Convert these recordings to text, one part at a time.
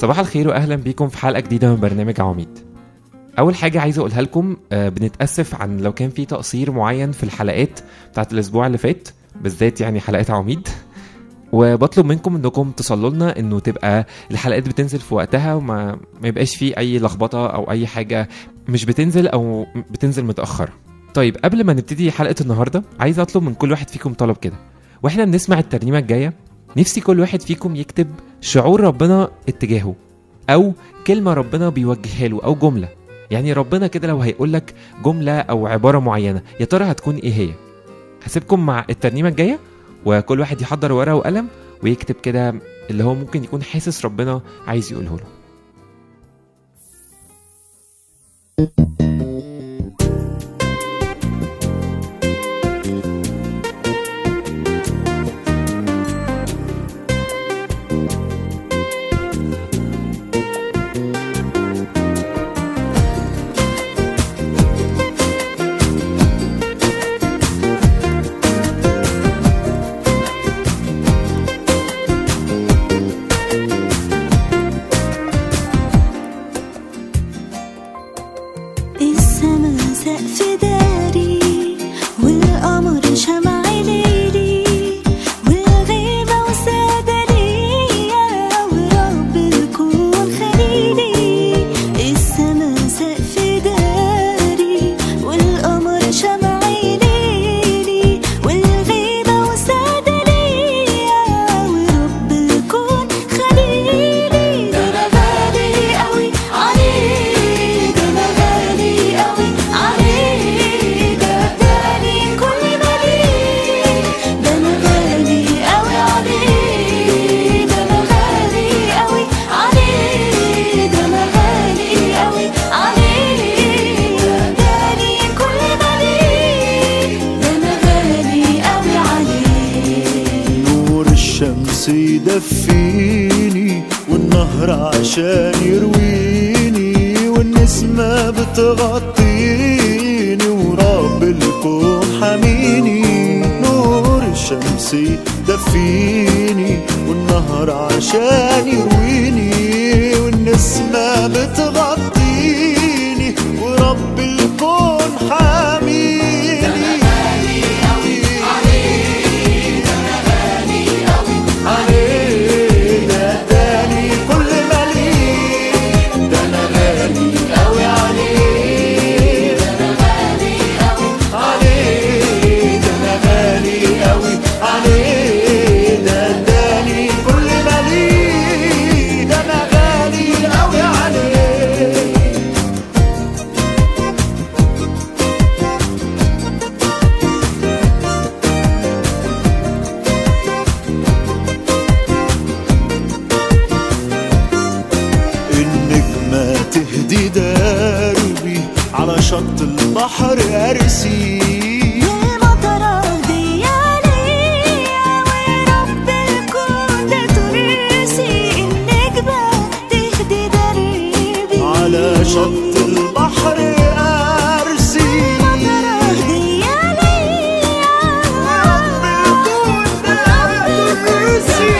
صباح الخير واهلا بيكم في حلقه جديده من برنامج عواميد اول حاجه عايز اقولها لكم آه، بنتاسف عن لو كان في تقصير معين في الحلقات بتاعت الاسبوع اللي فات بالذات يعني حلقات عواميد وبطلب منكم انكم تصلوا لنا انه تبقى الحلقات بتنزل في وقتها وما ما يبقاش فيه اي لخبطه او اي حاجه مش بتنزل او بتنزل متاخر طيب قبل ما نبتدي حلقه النهارده عايز اطلب من كل واحد فيكم طلب كده واحنا بنسمع الترنيمه الجايه نفسي كل واحد فيكم يكتب شعور ربنا اتجاهه او كلمه ربنا بيوجهها له او جمله يعني ربنا كده لو هيقول لك جمله او عباره معينه يا ترى هتكون ايه هي هسيبكم مع الترنيمه الجايه وكل واحد يحضر ورقه وقلم ويكتب كده اللي هو ممكن يكون حاسس ربنا عايز يقوله له السما سقف داري والقمر شمع ليلي والغيمة وسادة ليا ورب الكون خليلي السما سقف داري والقمر شمع ليلي والغيمة وسادة ليا ورب الكون خليلي ده أنا غالي أوي عليه ده أنا غالي أوي عليه ده اداني كل ما ليه ده أنا غالي أوي عليه ده أنا غالي أوي عليه ده أنا غالي أوي عليه ده اداني كل ما ليه ده أنا غالي أوي عليه نور الشمس يدفيني والنهر عشان يرويني والنسمة بتغطيني ورب الكون حميني نور الشمس يدفيني والنهر عشان يرويني والنسمة بتغطيني ورب الكون حميني عليه ده اداني كل ما ليه ده انا غالي قوي عليه ده انا غالي قوي عليه ده انا غالي قوي عليه ده اداني كل ما ليه ده انا غالي قوي عليه النجمة تهدي دربي على شط البحر أرسي المطرة هدية ليا ورب الكون ده ترسي النجمة تهدي دربي على شط البحر أرسي المطرة هدية ليا رب الكون ده ترسي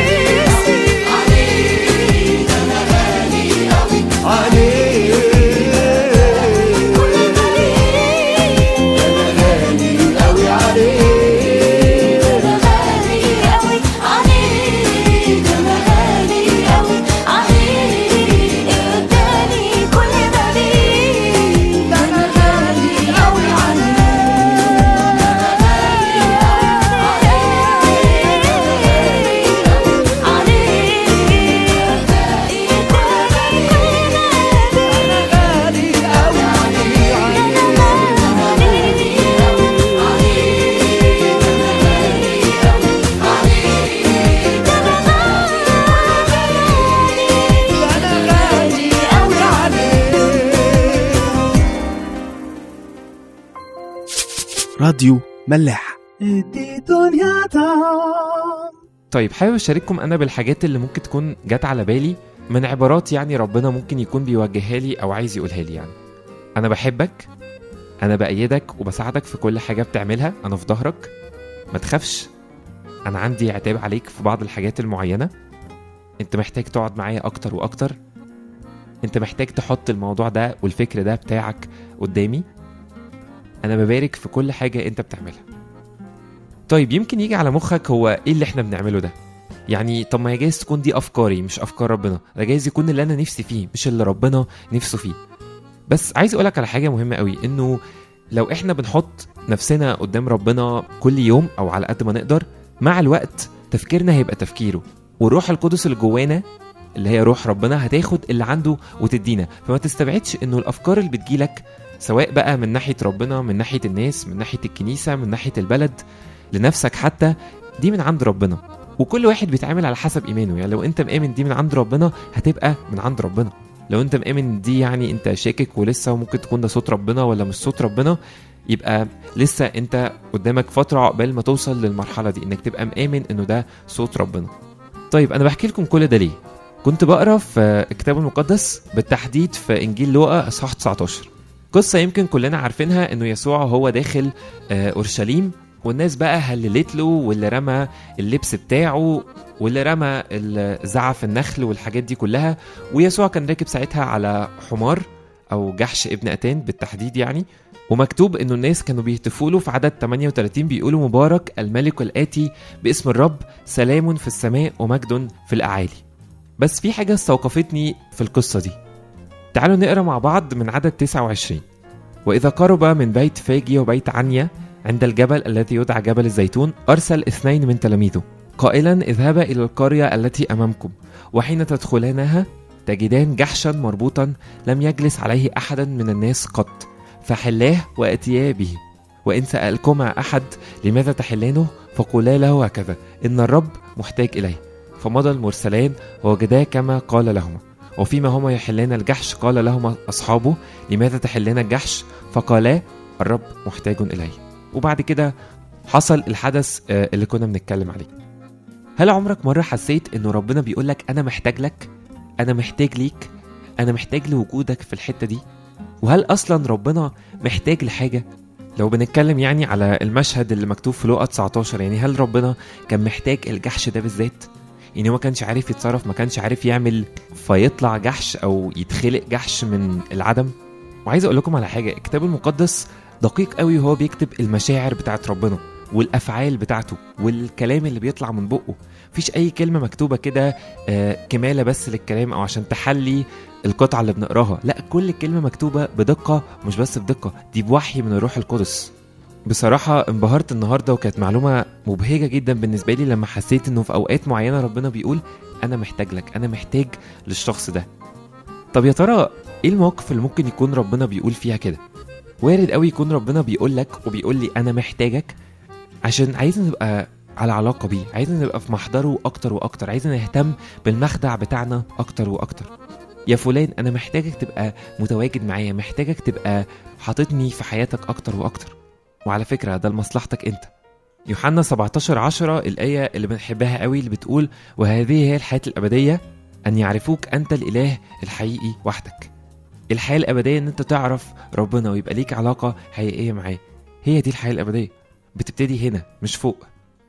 عليه غالي قوي عليه غالي قوي عليه ده أنا غالي قوي عليه اداني كل ما ليه ده أنا غالي قوي غالي قوي أنا غالي قوي عليه راديو ملاح طيب حابب اشارككم انا بالحاجات اللي ممكن تكون جت على بالي من عبارات يعني ربنا ممكن يكون بيوجهها لي او عايز يقولها لي يعني انا بحبك انا بايدك وبساعدك في كل حاجه بتعملها انا في ظهرك ما تخافش انا عندي عتاب عليك في بعض الحاجات المعينه انت محتاج تقعد معايا اكتر واكتر انت محتاج تحط الموضوع ده والفكر ده بتاعك قدامي انا ببارك في كل حاجه انت بتعملها طيب يمكن يجي على مخك هو ايه اللي احنا بنعمله ده يعني طب ما هي جايز تكون دي افكاري مش افكار ربنا ده جايز يكون اللي انا نفسي فيه مش اللي ربنا نفسه فيه بس عايز اقولك على حاجه مهمه قوي انه لو احنا بنحط نفسنا قدام ربنا كل يوم او على قد ما نقدر مع الوقت تفكيرنا هيبقى تفكيره والروح القدس اللي جوانا اللي هي روح ربنا هتاخد اللي عنده وتدينا فما تستبعدش انه الافكار اللي بتجيلك سواء بقى من ناحيه ربنا من ناحيه الناس من ناحيه الكنيسه من ناحيه البلد لنفسك حتى دي من عند ربنا وكل واحد بيتعامل على حسب ايمانه يعني لو انت مآمن دي من عند ربنا هتبقى من عند ربنا لو انت مآمن دي يعني انت شاكك ولسه وممكن تكون ده صوت ربنا ولا مش صوت ربنا يبقى لسه انت قدامك فتره عقبال ما توصل للمرحله دي انك تبقى مآمن انه ده صوت ربنا طيب انا بحكي لكم كل ده ليه كنت بقرا في الكتاب المقدس بالتحديد في انجيل لوقا اصحاح 19 قصه يمكن كلنا عارفينها انه يسوع هو داخل آه، اورشليم والناس بقى هللت له واللي رمى اللبس بتاعه واللي رمى ال- زعف النخل والحاجات دي كلها ويسوع كان راكب ساعتها على حمار او جحش ابن اتان بالتحديد يعني ومكتوب انه الناس كانوا بيهتفوا له في عدد 38 بيقولوا مبارك الملك الاتي باسم الرب سلام في السماء ومجد في الاعالي بس في حاجه استوقفتني في القصه دي تعالوا نقرا مع بعض من عدد 29 واذا قرب من بيت فاجي وبيت عنيا عند الجبل الذي يدعى جبل الزيتون ارسل اثنين من تلاميذه قائلا اذهبا الى القريه التي امامكم وحين تدخلانها تجدان جحشا مربوطا لم يجلس عليه احدا من الناس قط فحلاه واتيا به وان سالكما احد لماذا تحلانه فقولا له هكذا ان الرب محتاج اليه فمضى المرسلان ووجدا كما قال لهما وفيما هما يحلان الجحش قال لهما اصحابه لماذا تحلان الجحش فقالا الرب محتاج اليه وبعد كده حصل الحدث آه، اللي كنا بنتكلم عليه هل عمرك مره حسيت انه ربنا بيقول لك انا محتاج لك انا محتاج ليك انا محتاج لوجودك في الحته دي وهل اصلا ربنا محتاج لحاجه لو بنتكلم يعني على المشهد اللي مكتوب في لوقا 19 يعني هل ربنا كان محتاج الجحش ده بالذات يعني هو ما كانش عارف يتصرف ما كانش عارف يعمل فيطلع جحش او يتخلق جحش من العدم وعايز اقول لكم على حاجه الكتاب المقدس دقيق قوي وهو بيكتب المشاعر بتاعت ربنا والافعال بتاعته والكلام اللي بيطلع من بقه مفيش اي كلمه مكتوبه كده آه، كماله بس للكلام او عشان تحلي القطعه اللي بنقراها لا كل كلمه مكتوبه بدقه مش بس بدقه دي بوحي من الروح القدس بصراحة انبهرت النهاردة وكانت معلومة مبهجة جدا بالنسبة لي لما حسيت انه في اوقات معينة ربنا بيقول انا محتاج لك انا محتاج للشخص ده طب يا ترى ايه المواقف اللي ممكن يكون ربنا بيقول فيها كده وارد قوي يكون ربنا بيقول لك وبيقول لي انا محتاجك عشان عايزنا نبقى على علاقة بيه عايزنا نبقى في محضره اكتر واكتر عايزنا نهتم بالمخدع بتاعنا اكتر واكتر يا فلان انا محتاجك تبقى متواجد معايا محتاجك تبقى حاططني في حياتك اكتر واكتر وعلى فكرة ده لمصلحتك انت يوحنا 17 10 الآية اللي بنحبها قوي اللي بتقول وهذه هي الحياة الأبدية أن يعرفوك أنت الإله الحقيقي وحدك الحياة الأبدية إن أنت تعرف ربنا ويبقى ليك علاقة حقيقية معاه هي دي الحياة الأبدية بتبتدي هنا مش فوق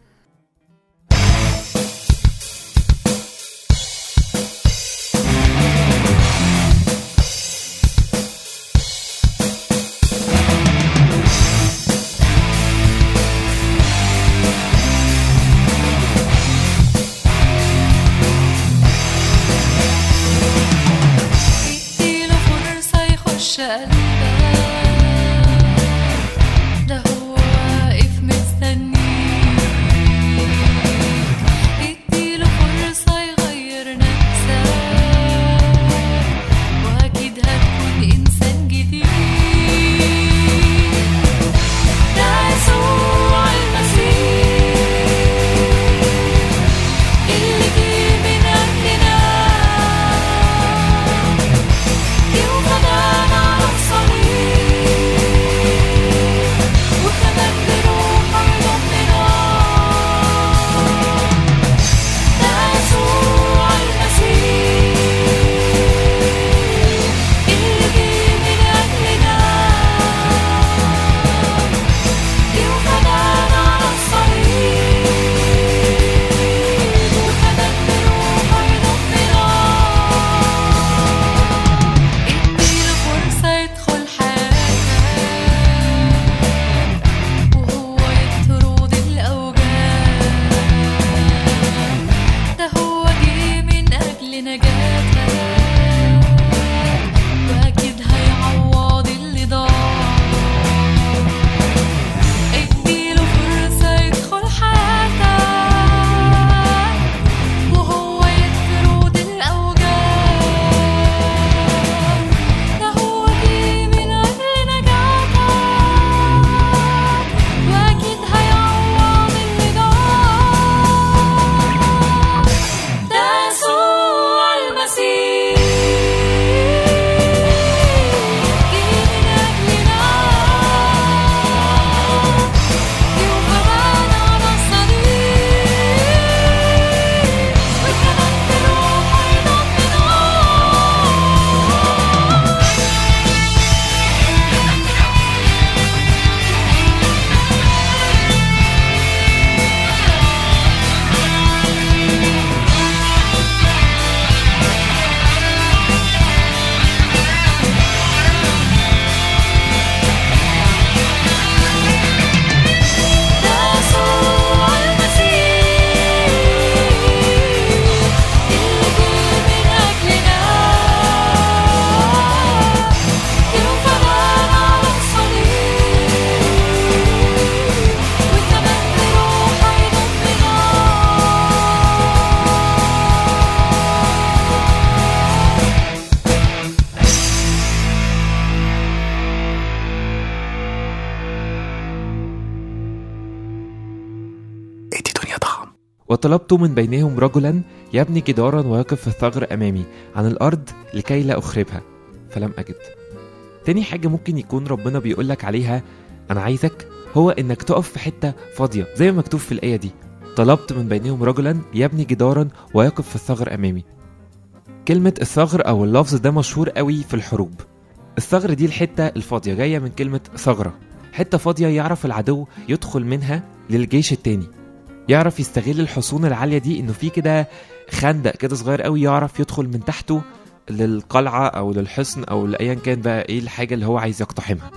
اديله فرصة يخش قلبك ده هو واقف مستنيك وطلبت من بينهم رجلا يبني جدارا ويقف في الثغر أمامي عن الأرض لكي لا أخربها فلم أجد تاني حاجة ممكن يكون ربنا بيقولك عليها أنا عايزك هو إنك تقف في حتة فاضية زي ما مكتوب في الآية دي طلبت من بينهم رجلا يبني جدارا ويقف في الثغر أمامي كلمة الثغر أو اللفظ ده مشهور قوي في الحروب الثغر دي الحتة الفاضية جاية من كلمة ثغرة حتة فاضية يعرف العدو يدخل منها للجيش التاني يعرف يستغل الحصون العالية دي انه في كده خندق كده صغير قوي يعرف يدخل من تحته للقلعة او للحصن او لايا كان بقى ايه الحاجة اللي هو عايز يقتحمها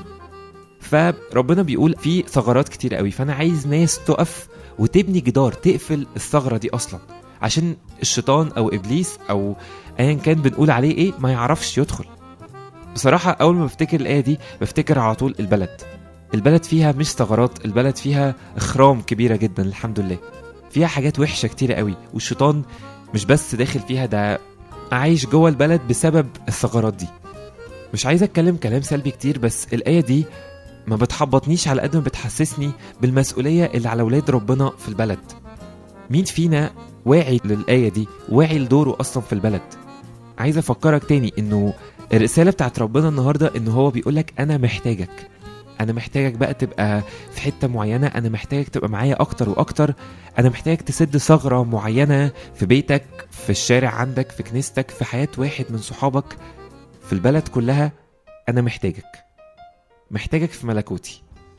فربنا بيقول في ثغرات كتير قوي فانا عايز ناس تقف وتبني جدار تقفل الثغرة دي اصلا عشان الشيطان او ابليس او ايا كان بنقول عليه ايه ما يعرفش يدخل بصراحة أول ما بفتكر الآية دي بفتكر على طول البلد البلد فيها مش ثغرات البلد فيها إخرام كبيرة جدا الحمد لله فيها حاجات وحشة كتيرة قوي والشيطان مش بس داخل فيها ده عايش جوه البلد بسبب الثغرات دي مش عايز أتكلم كلام سلبي كتير بس الآية دي ما بتحبطنيش على قد ما بتحسسني بالمسؤولية اللي على ولاد ربنا في البلد مين فينا واعي للآية دي واعي لدوره أصلا في البلد عايز أفكرك تاني إنه الرسالة بتاعت ربنا النهاردة إن هو بيقولك أنا محتاجك أنا محتاجك بقى تبقى في حتة معينة أنا محتاجك تبقى معايا أكتر وأكتر أنا محتاجك تسد ثغرة معينة في بيتك في الشارع عندك في كنيستك في حياة واحد من صحابك في البلد كلها أنا محتاجك محتاجك في ملكوتي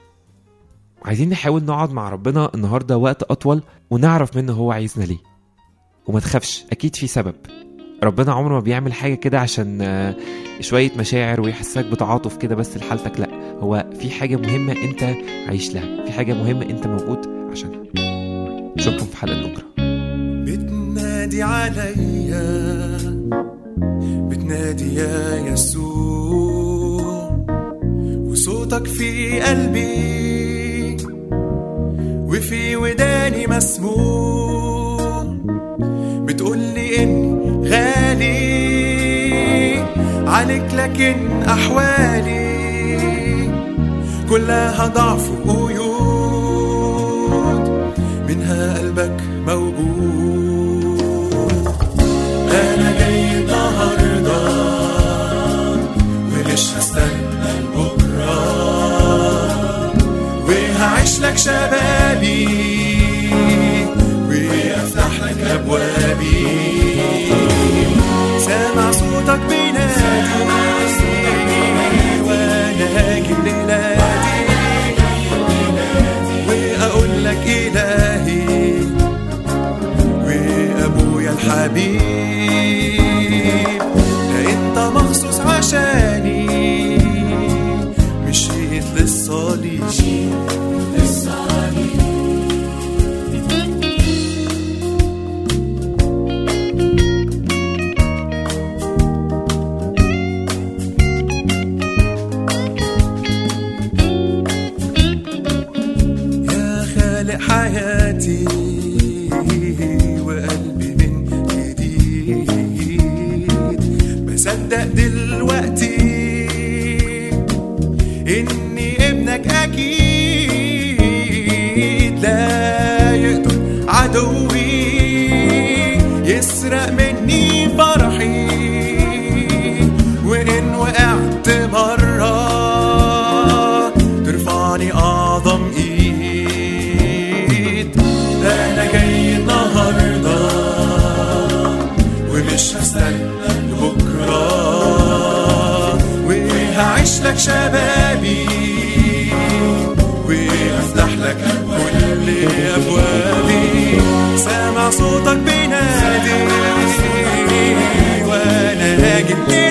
عايزين نحاول نقعد مع ربنا النهاردة وقت أطول ونعرف منه هو عايزنا ليه وما تخافش أكيد في سبب ربنا عمره ما بيعمل حاجة كده عشان آه، شوية مشاعر ويحسسك بتعاطف كده بس لحالتك لا هو في حاجة مهمة انت عايش لها في حاجة مهمة انت موجود عشانها اشوفكم في حلقة بكرة بتنادي عليا بتنادي يا يسوع وصوتك في قلبي وفي وداني مسموع بتقولي اني غالي عليك لكن احوالي كلها ضعف وقيود منها قلبك موجود انا جاي النهارده ومش هستنى لبكره وهعيش لك شبابي وافتح لك ابوابي سامع صوتك بينادي وانا هاجي لنادي واقول لك الهي وابويا الحبيب ده انت مخصوص عشاني مشيت للصليب يا خالق حياتي وقلبي من جديد بصدق دلوقتي اني ابنك اكيد لا يقدر عدوي يسرق مني فرحي وان وقعت مره ترفعني اعظم ايد انا جاي النهارده ومش هستنى لبكره وهعيش لك شبابي وافتح لك كل ابوابي سامع صوتك بينادي وانا هاجي